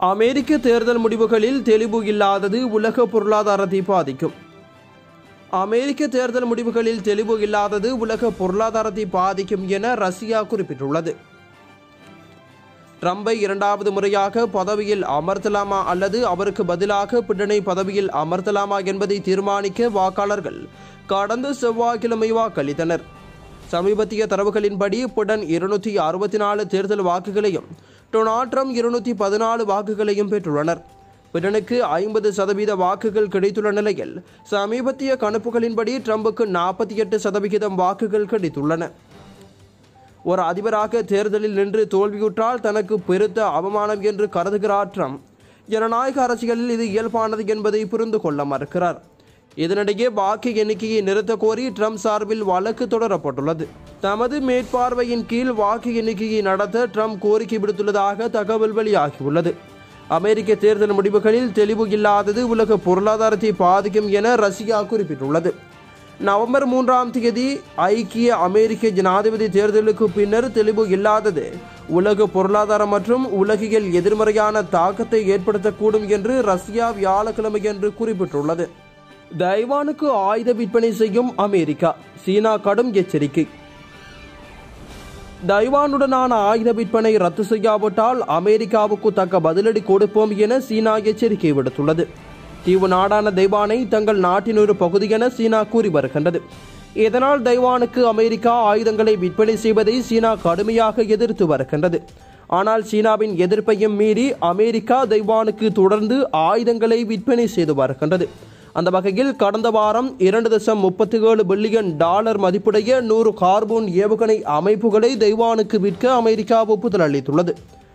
அமெரிக்க தேர்தல் முடிவுகளில் தெளிவு இல்லாதது உலக பொருளாதாரத்தை பாதிக்கும் அமெரிக்க தேர்தல் முடிவுகளில் தெளிவு இல்லாதது உலக பொருளாதாரத்தை பாதிக்கும் என ரஷ்யா குறிப்பிட்டுள்ளது ட்ரம்பை இரண்டாவது முறையாக பதவியில் அமர்த்தலாமா அல்லது அவருக்கு பதிலாக பின்னணி பதவியில் அமர்த்தலாமா என்பதை தீர்மானிக்க வாக்காளர்கள் கடந்த செவ்வாய்க்கிழமை வாக்களித்தனர் சமீபத்திய தரவுகளின்படி புடன் இருநூற்றி அறுபத்தி நாலு தேர்தல் வாக்குகளையும் டொனால்ட் ட்ரம்ப் இருநூற்றி பதினாலு வாக்குகளையும் பெற்றுள்ளனர் பிடனுக்கு ஐம்பது சதவீத வாக்குகள் கிடைத்துள்ள நிலையில் சமீபத்திய கணிப்புகளின்படி ட்ரம்புக்கு நாற்பத்தி எட்டு சதவிகிதம் வாக்குகள் கிடைத்துள்ளன ஒரு அதிபராக தேர்தலில் நின்று தோல்வியுற்றால் தனக்கு பெருத்த அவமானம் என்று கருதுகிறார் ட்ரம்ப் ஜனநாயக அரசியலில் இது இயல்பானது என்பதை புரிந்து கொள்ள மறுக்கிறார் இதனிடையே வாக்கு எண்ணிக்கையை நிறுத்த கோரி ட்ரம்ப் சார்பில் வழக்கு தொடரப்பட்டுள்ளது தமது மேற்பார்வையின் கீழ் வாக்கு எண்ணிக்கையை நடத்த ட்ரம்ப் கோரிக்கை விடுத்துள்ளதாக தகவல் வெளியாகியுள்ளது அமெரிக்க தேர்தல் முடிவுகளில் தெளிவு இல்லாதது உலக பொருளாதாரத்தை பாதிக்கும் என ரஷ்யா குறிப்பிட்டுள்ளது நவம்பர் மூன்றாம் தேதி ஐக்கிய அமெரிக்க ஜனாதிபதி தேர்தலுக்கு பின்னர் தெளிவு இல்லாதது உலக பொருளாதாரம் மற்றும் உலகியல் எதிர்மறையான தாக்கத்தை ஏற்படுத்தக்கூடும் என்று ரஷ்யா வியாழக்கிழமையன்று குறிப்பிட்டுள்ளது தைவானுக்கு ஆயுத விற்பனை செய்யும் அமெரிக்கா சீனா கடும் எச்சரிக்கை தைவானுடனான ஆயுத விற்பனை ரத்து செய்யாவிட்டால் அமெரிக்காவுக்கு தக்க பதிலடி கொடுப்போம் என சீனா எச்சரிக்கை விடுத்துள்ளது தீவு நாடான தைவானை தங்கள் நாட்டின் ஒரு பகுதி என சீனா கூறி வருகின்றது இதனால் தைவானுக்கு அமெரிக்கா ஆயுதங்களை விற்பனை செய்வதை சீனா கடுமையாக எதிர்த்து வருகின்றது ஆனால் சீனாவின் எதிர்ப்பையும் மீறி அமெரிக்கா தைவானுக்கு தொடர்ந்து ஆயுதங்களை விற்பனை செய்து வருகின்றது அந்த வகையில் கடந்த வாரம் இரண்டு தசம் முப்பத்தி ஏழு பில்லியன் டாலர் மதிப்புடைய நூறு கார்பூன் ஏவுகணை அமைப்புகளை தைவானுக்கு விற்க அமெரிக்கா ஒப்புதல் அளித்துள்ளது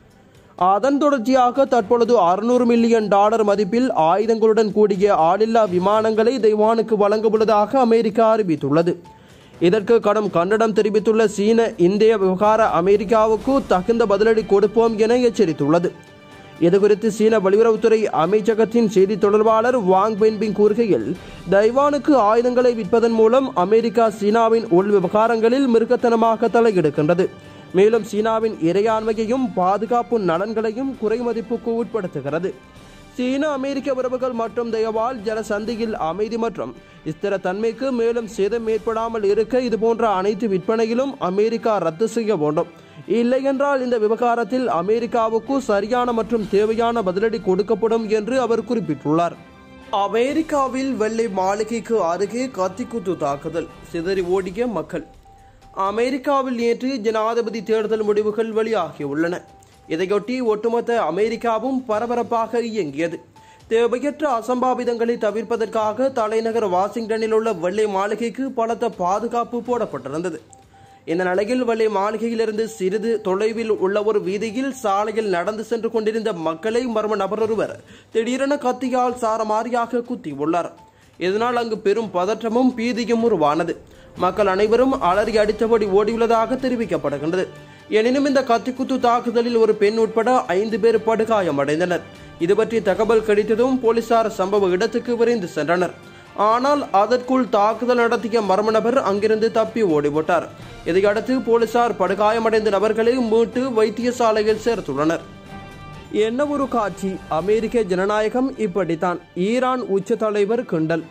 அதன் தொடர்ச்சியாக தற்பொழுது அறுநூறு மில்லியன் டாலர் மதிப்பில் ஆயுதங்களுடன் கூடிய ஆளில்லா விமானங்களை தைவானுக்கு வழங்க உள்ளதாக அமெரிக்கா அறிவித்துள்ளது இதற்கு கடும் கண்டனம் தெரிவித்துள்ள சீன இந்திய விவகார அமெரிக்காவுக்கு தகுந்த பதிலடி கொடுப்போம் என எச்சரித்துள்ளது இதுகுறித்து சீன வெளியுறவுத்துறை அமைச்சகத்தின் செய்தி தொடர்பாளர் வாங் பென்பிங் கூறுகையில் தைவானுக்கு ஆயுதங்களை விற்பதன் மூலம் அமெரிக்கா சீனாவின் உள் விவகாரங்களில் மிருகத்தனமாக தலையெடுக்கின்றது மேலும் சீனாவின் இறையாண்மையையும் பாதுகாப்பு நலன்களையும் குறைமதிப்புக்கு உட்படுத்துகிறது சீன அமெரிக்க உறவுகள் மற்றும் தயவால் ஜனசந்தியில் அமைதி மற்றும் ஸ்திரத்தன்மைக்கு மேலும் சேதம் ஏற்படாமல் இருக்க இதுபோன்ற அனைத்து விற்பனையிலும் அமெரிக்கா ரத்து செய்ய வேண்டும் இல்லை என்றால் இந்த விவகாரத்தில் அமெரிக்காவுக்கு சரியான மற்றும் தேவையான பதிலடி கொடுக்கப்படும் என்று அவர் குறிப்பிட்டுள்ளார் அமெரிக்காவில் வெள்ளை மாளிகைக்கு அருகே கத்திக்குத்து தாக்குதல் சிதறி ஓடிய மக்கள் அமெரிக்காவில் நேற்று ஜனாதிபதி தேர்தல் முடிவுகள் வெளியாகியுள்ளன இதையொட்டி ஒட்டுமொத்த அமெரிக்காவும் பரபரப்பாக இயங்கியது தேவையற்ற அசம்பாவிதங்களை தவிர்ப்பதற்காக தலைநகர் வாஷிங்டனில் உள்ள வெள்ளை மாளிகைக்கு பலத்த பாதுகாப்பு போடப்பட்டிருந்தது இந்த நிலையில் வெள்ளை மாளிகையிலிருந்து சிறிது தொலைவில் உள்ள ஒரு வீதியில் சாலையில் நடந்து சென்று கொண்டிருந்த மக்களை மர்ம நபர் ஒருவர் திடீரென கத்தியால் சாரமாரியாக குத்தியுள்ளார் இதனால் அங்கு பெரும் பதற்றமும் பீதியும் உருவானது மக்கள் அனைவரும் அலறி அடித்தபடி ஓடியுள்ளதாக தெரிவிக்கப்படுகின்றது எனினும் இந்த கத்திக்குத்து தாக்குதலில் ஒரு பெண் உட்பட ஐந்து பேர் படுகாயமடைந்தனர் இது பற்றி தகவல் கிடைத்ததும் போலீசார் சம்பவ இடத்துக்கு விரைந்து சென்றனர் ஆனால் அதற்குள் தாக்குதல் நடத்திய மர்ம நபர் அங்கிருந்து தப்பி ஓடிவிட்டார் இதையடுத்து போலீசார் படுகாயமடைந்த நபர்களை மீட்டு வைத்தியசாலையில் சேர்த்துள்ளனர் என்ன ஒரு காட்சி அமெரிக்க ஜனநாயகம் இப்படித்தான் ஈரான் உச்ச தலைவர் கிண்டல்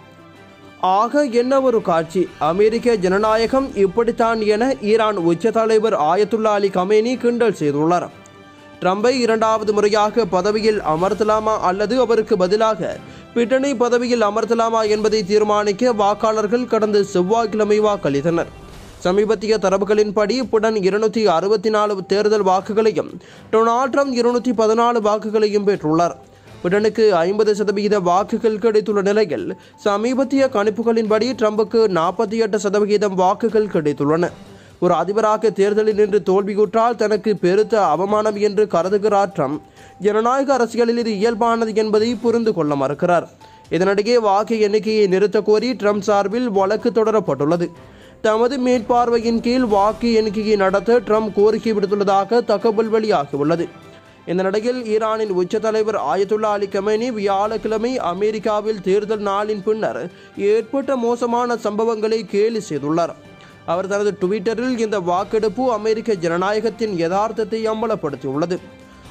ஆக என்ன ஒரு காட்சி அமெரிக்க ஜனநாயகம் இப்படித்தான் என ஈரான் உச்ச தலைவர் ஆயத்துல்லா அலி கமேனி கிண்டல் செய்துள்ளார் ட்ரம்பை இரண்டாவது முறையாக பதவியில் அமர்த்தலாமா அல்லது அவருக்கு பதிலாக பிட்டணி பதவியில் அமர்த்தலாமா என்பதை தீர்மானிக்க வாக்காளர்கள் கடந்த செவ்வாய்க்கிழமை வாக்களித்தனர் சமீபத்திய தரவுகளின்படி புடன் இருநூற்றி அறுபத்தி நாலு தேர்தல் வாக்குகளையும் டொனால்ட் ட்ரம்ப் இருநூற்றி பதினாலு வாக்குகளையும் பெற்றுள்ளார் பிடனுக்கு ஐம்பது சதவிகித வாக்குகள் கிடைத்துள்ள நிலையில் சமீபத்திய கணிப்புகளின்படி ட்ரம்புக்கு நாற்பத்தி எட்டு சதவிகிதம் வாக்குகள் கிடைத்துள்ளன ஒரு அதிபராக தேர்தலில் நின்று தோல்வியுற்றால் தனக்கு பெருத்த அவமானம் என்று கருதுகிறார் ட்ரம்ப் ஜனநாயக அரசியலில் இது இயல்பானது என்பதை புரிந்து கொள்ள மறுக்கிறார் இதனிடையே வாக்கு எண்ணிக்கையை நிறுத்த கோரி ட்ரம்ப் சார்பில் வழக்கு தொடரப்பட்டுள்ளது தமது மேற்பார்வையின் கீழ் வாக்கு எண்ணிக்கையை நடத்த ட்ரம்ப் கோரிக்கை விடுத்துள்ளதாக தகவல் வெளியாகியுள்ளது இந்த நிலையில் ஈரானின் உச்ச தலைவர் ஆயத்துல்லா அலி கமேனி வியாழக்கிழமை அமெரிக்காவில் தேர்தல் நாளின் பின்னர் ஏற்பட்ட மோசமான சம்பவங்களை கேலி செய்துள்ளார் அவர் தனது ட்விட்டரில் இந்த வாக்கெடுப்பு அமெரிக்க ஜனநாயகத்தின் யதார்த்தத்தை அம்பலப்படுத்தியுள்ளது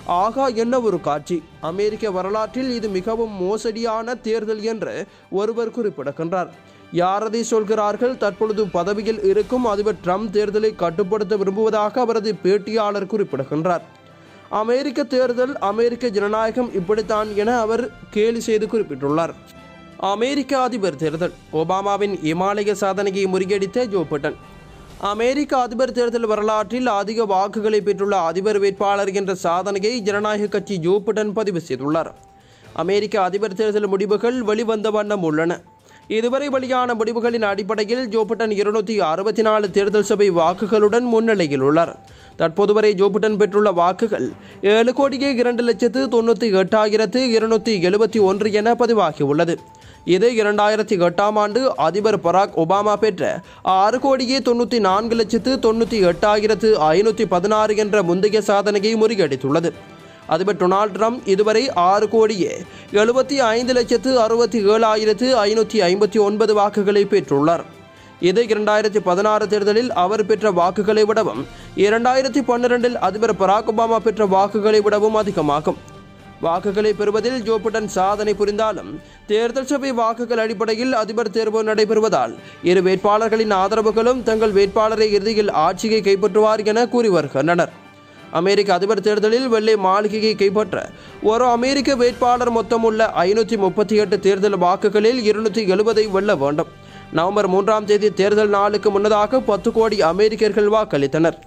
ஆகா என்ன ஒரு காட்சி அமெரிக்க வரலாற்றில் இது மிகவும் மோசடியான தேர்தல் என்று ஒருவர் குறிப்பிடுகின்றார் யாரதை சொல்கிறார்கள் தற்பொழுது பதவியில் இருக்கும் அதிபர் ட்ரம்ப் தேர்தலை கட்டுப்படுத்த விரும்புவதாக அவரது பேட்டியாளர் குறிப்பிடுகின்றார் அமெரிக்க தேர்தல் அமெரிக்க ஜனநாயகம் இப்படித்தான் என அவர் கேலி செய்து குறிப்பிட்டுள்ளார் அமெரிக்க அதிபர் தேர்தல் ஒபாமாவின் இமாலய சாதனையை முறியடித்த ஜோ பட்டன் அமெரிக்க அதிபர் தேர்தல் வரலாற்றில் அதிக வாக்குகளை பெற்றுள்ள அதிபர் வேட்பாளர் என்ற சாதனையை ஜனநாயக கட்சி ஜோ பட்டன் பதிவு செய்துள்ளார் அமெரிக்க அதிபர் தேர்தல் முடிவுகள் வெளிவந்த வண்ணம் உள்ளன இதுவரை வெளியான முடிவுகளின் அடிப்படையில் ஜோ பட்டன் இருநூத்தி அறுபத்தி நாலு தேர்தல் சபை வாக்குகளுடன் முன்னிலையில் உள்ளார் தற்போது வரை ஜோ பட்டன் பெற்றுள்ள வாக்குகள் ஏழு கோடியே இரண்டு லட்சத்து தொண்ணூற்றி எட்டாயிரத்து இருநூற்றி எழுபத்தி ஒன்று என பதிவாகியுள்ளது இது இரண்டாயிரத்தி எட்டாம் ஆண்டு அதிபர் பராக் ஒபாமா பெற்ற ஆறு கோடியே தொண்ணூற்றி நான்கு லட்சத்து தொண்ணூற்றி எட்டாயிரத்து ஐநூற்றி பதினாறு என்ற முந்தைய சாதனையை முறியடித்துள்ளது அதிபர் டொனால்ட் ட்ரம்ப் இதுவரை ஆறு கோடியே எழுபத்தி ஐந்து லட்சத்து அறுபத்தி ஏழாயிரத்து ஐநூற்றி ஐம்பத்தி ஒன்பது வாக்குகளை பெற்றுள்ளார் இது இரண்டாயிரத்தி பதினாறு தேர்தலில் அவர் பெற்ற வாக்குகளை விடவும் இரண்டாயிரத்தி பன்னிரெண்டில் அதிபர் பராக் ஒபாமா பெற்ற வாக்குகளை விடவும் அதிகமாகும் வாக்குகளை பெறுவதில் ஜோ பிடன் சாதனை புரிந்தாலும் தேர்தல் சபை வாக்குகள் அடிப்படையில் அதிபர் தேர்வு நடைபெறுவதால் இரு வேட்பாளர்களின் ஆதரவுகளும் தங்கள் வேட்பாளரை இறுதியில் ஆட்சியை கைப்பற்றுவார் என கூறி வருகின்றனர் அமெரிக்க அதிபர் தேர்தலில் வெள்ளை மாளிகையை கைப்பற்ற ஒரு அமெரிக்க வேட்பாளர் மொத்தமுள்ள ஐநூற்றி முப்பத்தி எட்டு தேர்தல் வாக்குகளில் இருநூற்றி எழுபதை வெல்ல வேண்டும் நவம்பர் மூன்றாம் தேதி தேர்தல் நாளுக்கு முன்னதாக பத்து கோடி அமெரிக்கர்கள் வாக்களித்தனர்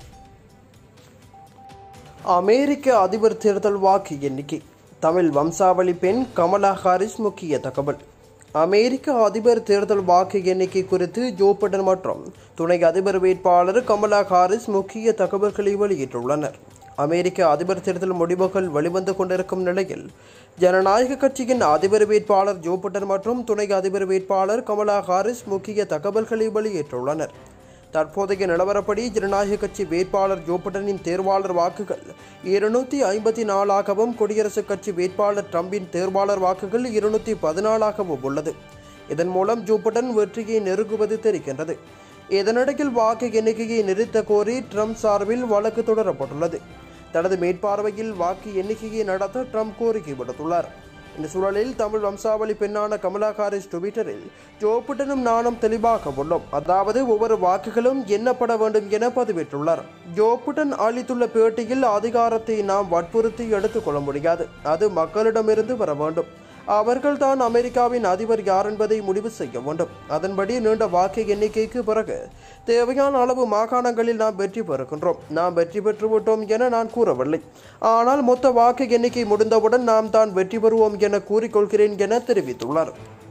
அமெரிக்க அதிபர் தேர்தல் வாக்கு எண்ணிக்கை தமிழ் வம்சாவளி பெண் கமலா ஹாரிஸ் முக்கிய தகவல் அமெரிக்க அதிபர் தேர்தல் வாக்கு எண்ணிக்கை குறித்து ஜோ படன் மற்றும் துணை அதிபர் வேட்பாளர் கமலா ஹாரிஸ் முக்கிய தகவல்களை வெளியிட்டுள்ளனர் அமெரிக்க அதிபர் தேர்தல் முடிவுகள் வெளிவந்து கொண்டிருக்கும் நிலையில் ஜனநாயக கட்சியின் அதிபர் வேட்பாளர் ஜோ படன் மற்றும் துணை அதிபர் வேட்பாளர் கமலா ஹாரிஸ் முக்கிய தகவல்களை வெளியிட்டுள்ளனர் தற்போதைய நிலவரப்படி ஜனநாயக கட்சி வேட்பாளர் ஜோ படனின் தேர்வாளர் வாக்குகள் இருநூத்தி ஐம்பத்தி நாலாகவும் குடியரசுக் கட்சி வேட்பாளர் ட்ரம்பின் தேர்வாளர் வாக்குகள் இருநூத்தி பதினாலாகவும் உள்ளது இதன் மூலம் ஜோ படன் வெற்றியை நெருங்குவது தெரிகின்றது இதனிடையில் வாக்கு எண்ணிக்கையை நிறுத்த கோரி ட்ரம்ப் சார்பில் வழக்கு தொடரப்பட்டுள்ளது தனது மேற்பார்வையில் வாக்கு எண்ணிக்கையை நடத்த ட்ரம்ப் கோரிக்கை விடுத்துள்ளார் இந்த சூழலில் தமிழ் வம்சாவளி பெண்ணான கமலா ஹாரிஸ் ட்விட்டரில் ஜோபுட்டனும் நானும் தெளிவாக உள்ளோம் அதாவது ஒவ்வொரு வாக்குகளும் எண்ணப்பட வேண்டும் என பதிவிட்டுள்ளார் ஜோபுட்டன் அளித்துள்ள பேட்டியில் அதிகாரத்தை நாம் வற்புறுத்தி எடுத்துக்கொள்ள முடியாது அது மக்களிடமிருந்து வர வேண்டும் அவர்கள்தான் அமெரிக்காவின் அதிபர் யார் என்பதை முடிவு செய்ய வேண்டும் அதன்படி நீண்ட வாக்கு எண்ணிக்கைக்கு பிறகு தேவையான அளவு மாகாணங்களில் நாம் வெற்றி பெறுகின்றோம் நாம் வெற்றி பெற்றுவிட்டோம் என நான் கூறவில்லை ஆனால் மொத்த வாக்கு எண்ணிக்கை முடிந்தவுடன் நாம் தான் வெற்றி பெறுவோம் என கூறிக்கொள்கிறேன் என தெரிவித்துள்ளார்